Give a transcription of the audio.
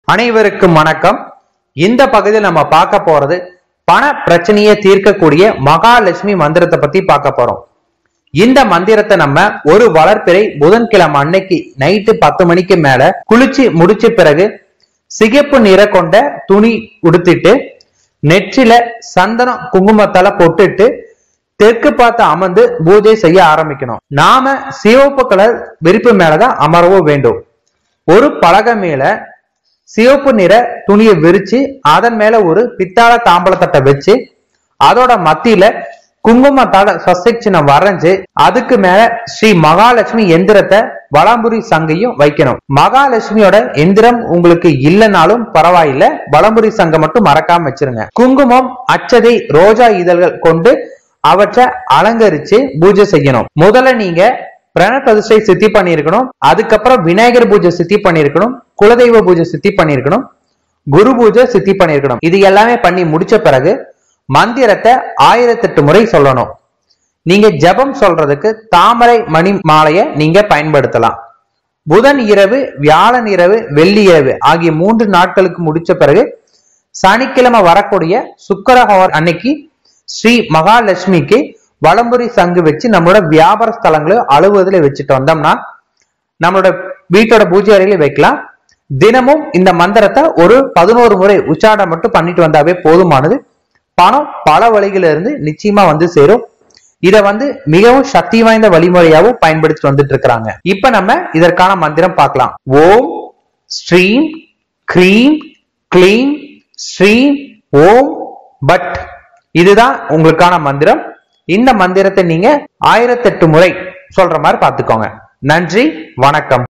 அனைவருக்கும் வணக்கம் இந்த பகுதியில் நம்ம பார்க்க போறது பண பிரச்சனையை தீர்க்கக்கூடிய மகாலட்சுமி மந்திரத்தை பத்தி பார்க்க போறோம் இந்த மந்திரத்தை நம்ம ஒரு வளர்ப்பிறை புதன்கிழமை அன்னைக்கு நைட்டு பத்து மணிக்கு மேல குளிச்சு முடிச்ச பிறகு சிகப்பு நிற கொண்ட துணி உடுத்திட்டு நெற்றில சந்தனம் குங்குமத்தால பொட்டுட்டு தெற்கு பார்த்து அமர்ந்து பூஜை செய்ய ஆரம்பிக்கணும் நாம சிவப்பு கலர் விரிப்பு மேலதான் அமரவும் வேண்டும் ஒரு பலகை மேல சிவப்பு நிற துணியை விரிச்சு அதன் மேல ஒரு பித்தாள தாம்பளத்தட்டை வச்சு அதோட மத்தியில குங்குமத்தால சொசைச்சினம் வரைஞ்சு அதுக்கு மேல ஸ்ரீ மகாலட்சுமி எந்திரத்தை வலம்புரி சங்கையும் வைக்கணும் மகாலட்சுமியோட எந்திரம் உங்களுக்கு இல்லைனாலும் பரவாயில்ல வலம்புரி சங்கம் மட்டும் மறக்காம வச்சிருங்க குங்குமம் அச்சதை ரோஜா இதழ்கள் கொண்டு அவற்றை அலங்கரிச்சு பூஜை செய்யணும் முதல்ல நீங்க பிரண பிரதிஷ்டை சித்தி பண்ணியிருக்கணும் அதுக்கப்புறம் விநாயகர் பூஜை சித்தி பண்ணியிருக்கணும் குலதெய்வ பூஜை சித்தி பண்ணியிருக்கணும் குரு பூஜை சித்தி பண்ணியிருக்கணும் இது எல்லாமே பண்ணி முடிச்ச பிறகு மந்திரத்தை ஆயிரத்தெட்டு முறை சொல்லணும் நீங்க ஜெபம் சொல்றதுக்கு தாமரை மணி மாலையை நீங்க பயன்படுத்தலாம் புதன் இரவு வியாழன் இரவு வெள்ளி இரவு ஆகிய மூன்று நாட்களுக்கு முடிச்ச பிறகு சனிக்கிழமை வரக்கூடிய சுக்கரஹவர் அன்னைக்கு ஸ்ரீ மகாலட்சுமிக்கு வலம்புரி சங்கு வச்சு நம்மளோட வியாபார ஸ்தலங்களை அலுவலகத்துல வச்சுட்டு வந்தோம்னா நம்மளோட வீட்டோட பூஜை அறையில வைக்கலாம் தினமும் இந்த மந்திரத்தை ஒரு பதினோரு முறை உச்சாரணம் மட்டும் பண்ணிட்டு வந்தாவே போதுமானது பணம் பல வழிகளில இருந்து நிச்சயமா வந்து சேரும் இத வந்து மிகவும் சக்தி வாய்ந்த வழிமுறையாவும் பயன்படுத்திட்டு வந்துட்டு இருக்கிறாங்க இப்ப நம்ம இதற்கான மந்திரம் பார்க்கலாம் ஓம் ஸ்ரீம் க்ரீம் க்ளீம் ஸ்ரீம் ஓம் பட் இதுதான் உங்களுக்கான மந்திரம் இந்த மந்திரத்தை நீங்க ஆயிரத்தெட்டு முறை சொல்ற மாதிரி பார்த்துக்கோங்க நன்றி வணக்கம்